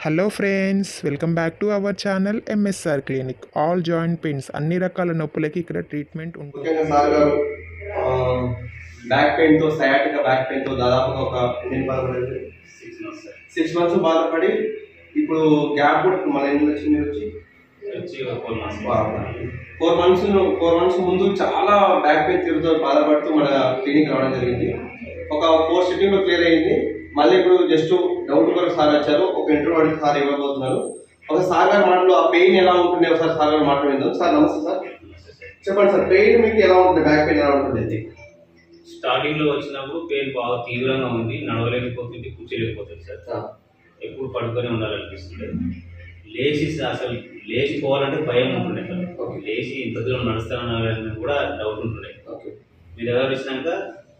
Hello friends welcome back to our channel MSR clinic all joint pains అన్ని రకాల నొప్పులకి ఇక్కడ treatment ఉంటుంది ముఖ్యంగా సార్ గారు ఆ, బ్యాక్ పెయిన్ తో సయాటిక బ్యాక్ పెయిన్ తో దాదాపుగా ఒక ఎన్ని బాధపడేది six months sir six months బాధపడి ఇప్పుడు గ్యాప్ కూడా మన ఎన్ని వచ్చింది మీరు వచ్చి వచ్చి ఒక four months four months four months ముందు చాలా బ్యాక్ పెయిన్ తీరుతో బాధపడుతూ మన క్లినిక్ రావడం జరిగింది ఒక ఫోర్ సిట్టింగ్ లో క్లియర్ అయింది మళ్ళీ ఇప్పుడు జస్ట్ డౌట్ కొరకు సార్ వచ్చారు ఒక ఇంటర్వ్యూ అడిగి సార్ ఇవ్వబోతున్నారు ఒక సార్ గారి మాటలో ఆ పెయిన్ ఎలా ఉంటుంది ఒకసారి సార్ గారు మాట్లాడిందాం సార్ నమస్తే సార్ చెప్పండి సార్ పెయిన్ మీకు ఎలా ఉంటుంది బ్యాక్ పెయిన్ ఎలా ఉంటుంది స్టార్టింగ్ లో వచ్చినప్పుడు పెయిన్ బాగా తీవ్రంగా ఉంది నడవలేకపోతుంది కూర్చోలేకపోతుంది సార్ ఆ, ఎప్పుడు పడుకొని ఉండాలనిపిస్తుంది లేచి అసలు లేచిపోవాలంటే భయం ఉంటుండే సార్ Okay. లేచి ఇంత దూరం నడుస్తానని కూడా డౌట్ ఉంటుండే ఓకే మీ దగ్గర వచ్చినాక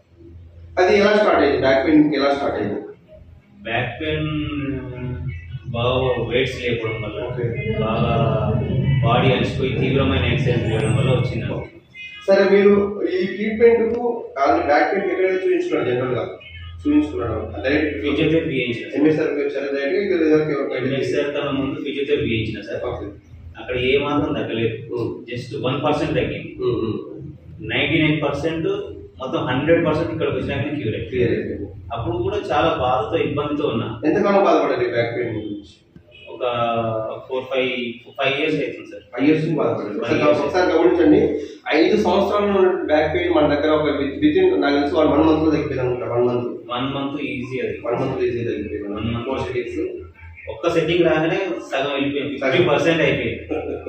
అది ఎలా స్టార్ట్ అయింది బ్యాక్ పెయిన్ మీకు ఎలా స్టార్ట్ అయింది బ్యాక్ పెయిన్ బాగా వెయిట్స్ లేకపోవడం వల్ల Okay. బాగా బాడీ అలసిపోయి తీవ్రమైన ఎక్సర్సైజ్ చేయడం వల్ల వచ్చింది సరే మీరు ఈ ట్రీట్మెంట్ కు కాదు బ్యాక్ పెయిన్ ఎక్కడ చూపించుకున్నారు జనరల్ గా చూపించుకున్నాడు డైరెక్ట్ ఫిజియోథెరపీ చేయించిన సార్ ఎంఎస్ఆర్ కి వచ్చారు డైరెక్ట్ ఇక్కడ రిజల్ట్ ఎంఎస్ఆర్ కన్నా ముందు ఫిజియోథెరపీ చేయించిన సార్ ఓకే అక్కడ ఏ మాత్రం తగ్గలేదు Mm. జస్ట్ వన్ పర్సెంట్ తగ్గింది um, um. Ninety nine percent మొత్తం హండ్రెడ్ పర్సెంట్ ఇక్కడికి వచ్చినాక క్యూర్ అయింది క్లియర్ అయిపోయింది అప్పుడు కూడా చాలా బాధతో ఇబ్బందితో ఉన్నా ఎంతకాలం బాధపడండి బ్యాక్ పెయిన్ గురించి ఒక ఫోర్ ఫైవ్ ఫైవ్ ఇయర్స్ అవుతుంది సార్ ఫైవ్ ఇయర్స్ బాధపడండి Five ఒకసారి years. ఒకసారి గమనించండి ఐదు సంవత్సరాల బ్యాక్ పెయిన్ మన దగ్గర ఒక విత్ ఇన్ నాకు తెలిసి వన్ మంత్ లో తగ్గిపోయింది అనుకుంటా one month one month easy అది వన్ మంత్ ఈజీ తగ్గిపోయింది One month. ఫోర్ సిటీస్ ఒక్క సెట్టింగ్ రాగానే సగం వెళ్ళిపోయింది ఫిఫ్టీ పర్సెంట్ అయిపోయింది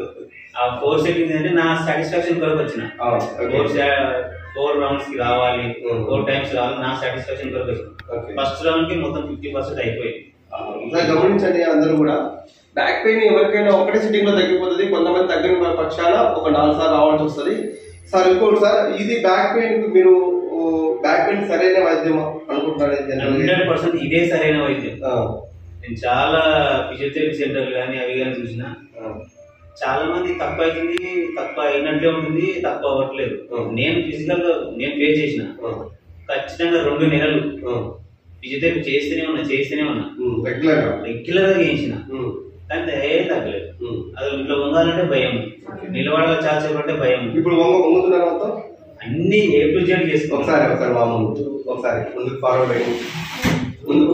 ఆ ఫోర్ సెట్టింగ్స్ అంటే నా సాటిస్ఫాక్షన్ కొరకు వచ్చిన ఫోర్ ఫోర్ రౌండ్స్ కి రావాలి Mm. ఫోర్ టైమ్స్ రావాలి నా సాటిస్ఫాక్షన్ కొరకు వచ్చిన Okay. ఫస్ట్ రౌండ్ కి మొత్తం ఫిఫ్టీ పర్సెంట్ అయిపోయింది ఒకసారి గమనించండి అందరూ కూడా బ్యాక్ పెయిన్ ఎవరికైనా ఒకటే సిట్టింగ్ లో తగ్గిపోతుంది కొంతమంది తగ్గిన పక్షాన ఒక నాలుగు సార్లు రావాల్సి వస్తుంది సార్ ఇంకోటి సార్ ఇది బ్యాక్ పెయిన్ మీరు బ్యాక్ పెయిన్ సరైన వైద్యం అనుకుంటున్నారు హండ్రెడ్ పర్సెంట్ ఇదే సరైన వైద్యం ఆ, నేను చాలా ఫిజియోథెరపీ సెంటర్లు కానీ అవి కానీ చూసిన ఆ, చాలా మంది తక్కువ అవుతుంది తక్కువ అయినట్లే ఉంటుంది తక్కువ అవ్వట్లేదు Mm. నేను ఫిజికల్ గా నేను పే చేసిన ఆ, ఖచ్చితంగా రెండు నెలలు ఆ. ఫిజియోథెరపీ చేస్తూనే ఉన్నా చేస్తూనే ఉన్నా ఉమ్, రెగ్యులర్ గా రెగ్యులర్ గా చేయించిన ఉమ్, కానీ ఏం తగ్గలేదు ఉమ్. అసలు ఇంట్లో వంగాలంటే భయం నిలబడాల చాచేపు అంటే భయం ఇప్పుడు వంగ వంగుతున్నారు మొత్తం అన్ని ఏ టు జెడ్ చేసుకో ఒకసారి ఒకసారి మా ముందు ఒకసారి ముందుకు ఫార్వర్డ్ అయ్యి ముందుకు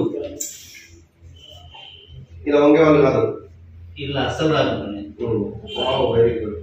ఇలా వంగే వాళ్ళు కాదు ఇలా అస్సలు రాదు వెరీ గుడ్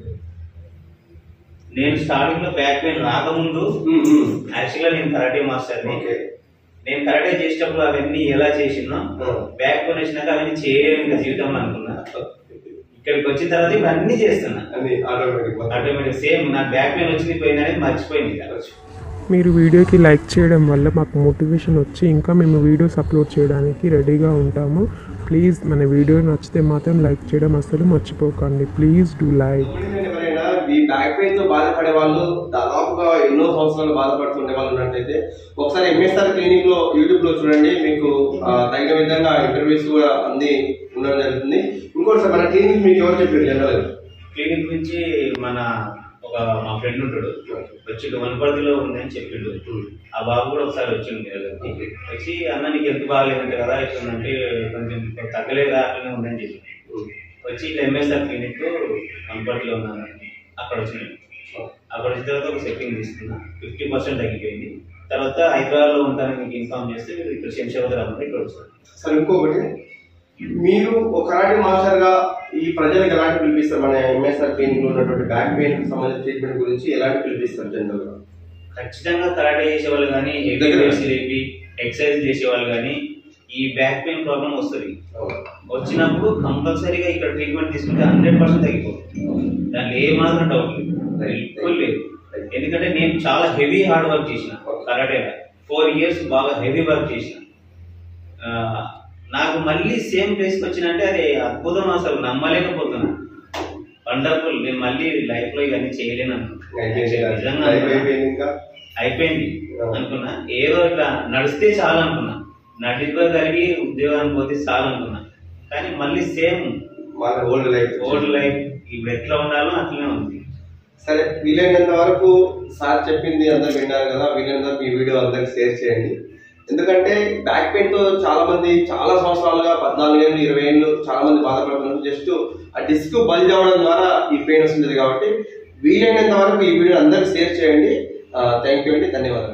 నేను స్టార్టింగ్ లో బ్యాక్ పెయిన్ రాకముందు యాక్చువల్గా నేను కరాటే మాస్టర్ ఓకే నేను కరాటే చేసేటప్పుడు అవన్నీ ఎలా చేసినా బ్యాక్ పెయిన్ వచ్చినాక అవన్నీ చేయలేము ఇంకా జీవితంలో అనుకున్నా ఇక్కడికి వచ్చిన తర్వాత ఇప్పుడు అన్ని చేస్తున్నా అని ఆటోమేటిక్ ఆటోమేటిక్ సేమ్ నా బ్యాక్ పెయిన్ వచ్చింది పోయింది అనేది మర్చిపోయింది ఇక. మీరు వీడియోకి లైక్ చేయడం వల్ల మాకు మోటివేషన్ వచ్చి ఇంకా మేము వీడియోస్ అప్లోడ్ చేయడానికి రెడీగా ఉంటాము ప్లీజ్ మన వీడియో నచ్చితే మాత్రం లైక్ చేయడం అసలు మర్చిపోకండి ప్లీజ్ డూ లైక్ గమనించండి ఎవరైనా ఈ బ్యాక్ పెయిన్ తో బాధపడే వాళ్ళు దాదాపుగా ఎన్నో సంవత్సరాలు బాధపడుతుండే వాళ్ళు ఉన్నట్టయితే ఒకసారి ఎంఎస్ఆర్ క్లినిక్ లో యూట్యూబ్ లో చూడండి మీకు ఆ, తగిన విధంగా ఇంటర్వ్యూస్ కూడా అన్ని ఉండడం జరుగుతుంది ఇంకోటి సార్ మన క్లినిక్ మీకు ఎవరు చెప్పారు జనరల్ క్లినిక్ గురించి మన ఒక మా ఫ్రెండ్ ఉంటాడు వచ్చి వనపర్తిలో ఉందని చెప్పిండు ఆ బాబు కూడా ఒకసారి వచ్చిండు మీ దగ్గరికి వచ్చి అన్న నీకు ఎంత బాగాలేదంటే కదా ఇట్లంటే కొంచెం తగ్గలేదా అట్లనే ఉందని చెప్పి వచ్చి ఇట్లా ఎంఎస్ఆర్ క్లినిక్ వనపర్తిలో ఉన్నాను అక్కడ వచ్చినాడు అక్కడ వచ్చిన తర్వాత ఒక సెట్టింగ్ తీసుకున్నా ఫిఫ్టీ పర్సెంట్ తగ్గిపోయింది తర్వాత హైదరాబాద్లో ఉంటానని మీకు ఇన్ఫార్మ్ చేస్తే మీరు ఇక్కడ శంషాబాద్ రమ్మంటే ఇక్కడ వచ్చాను సార్ ఇంకొకటి మీరు ఒక కరాటే మాస్టర్ గా ఈ ప్రజలకు ఎలాంటి పిలిపిస్తారు మన ఎంఎస్ఆర్ క్లినిక్ లో ఉన్నటువంటి బ్యాక్ పెయిన్ కి సంబంధించిన ట్రీట్మెంట్ గురించి ఎలాంటి పిలిపిస్తారు జనరల్ గా ఖచ్చితంగా కరాటే చేసేవాళ్ళు కానీ ఎగ్జర్సైజ్ లేపి ఎక్సర్సైజ్ చేసేవాళ్ళు కానీ ఈ బ్యాక్ పెయిన్ ప్రాబ్లం వస్తుంది వచ్చినప్పుడు కంపల్సరీగా ఇక్కడ ట్రీట్మెంట్ తీసుకుంటే హండ్రెడ్ పర్సెంట్ తగ్గిపోతుంది దాంట్లో ఏ మాత్రం డౌట్ లేదు బిల్కుల్ లేదు ఎందుకంటే నేను చాలా హెవీ హార్డ్ వర్క్ చేసిన కరాటే ఫోర్ ఇయర్స్ బాగా హెవీ వర్క్ చేసిన ఆ, నాకు మళ్ళీ సేమ్ ప్లేస్కి వచ్చినంటే అది అద్భుతం అసలు నమ్మలేకపోతున్నా వండర్ఫుల్ నేను మళ్ళీ లైఫ్ లో ఇవన్నీ చేయలేను అనుకున్నా. నిజంగా అనుకున్నా. అయిపోయింది ఇంకా అయిపోయింది అనుకున్నా ఏదో ఇట్లా నడిస్తే చాలు అనుకున్నా నడిపోగలిగి ఉద్యోగానికి పోతే చాలు అనుకున్నా కానీ మళ్ళీ సేమ్ మన ఓల్డ్ లైఫ్ ఓల్డ్ లైఫ్ ఇప్పుడు ఎట్లా ఉండాలో అట్లనే ఉంది సరే వీలైనంత వరకు సార్ చెప్పింది అందరు విన్నారు కదా వీలైనంత వరకు ఈ వీడియో అందరికి షేర్ చేయండి ఎందుకంటే బ్యాక్ పెయిన్ తో చాలా మంది చాలా సంవత్సరాలుగా పద్నాలుగు ఏళ్ళు ఇరవై ఏళ్ళు చాలా మంది బాధపడుతున్నారు జస్ట్ ఆ డిస్క్ బల్జ్ అవడం ద్వారా ఈ పెయిన్ వస్తుంది కాబట్టి వీలైనంత వరకు ఈ వీడియో అందరికి షేర్ చేయండి థ్యాంక్ యూ అండి ధన్యవాదాలు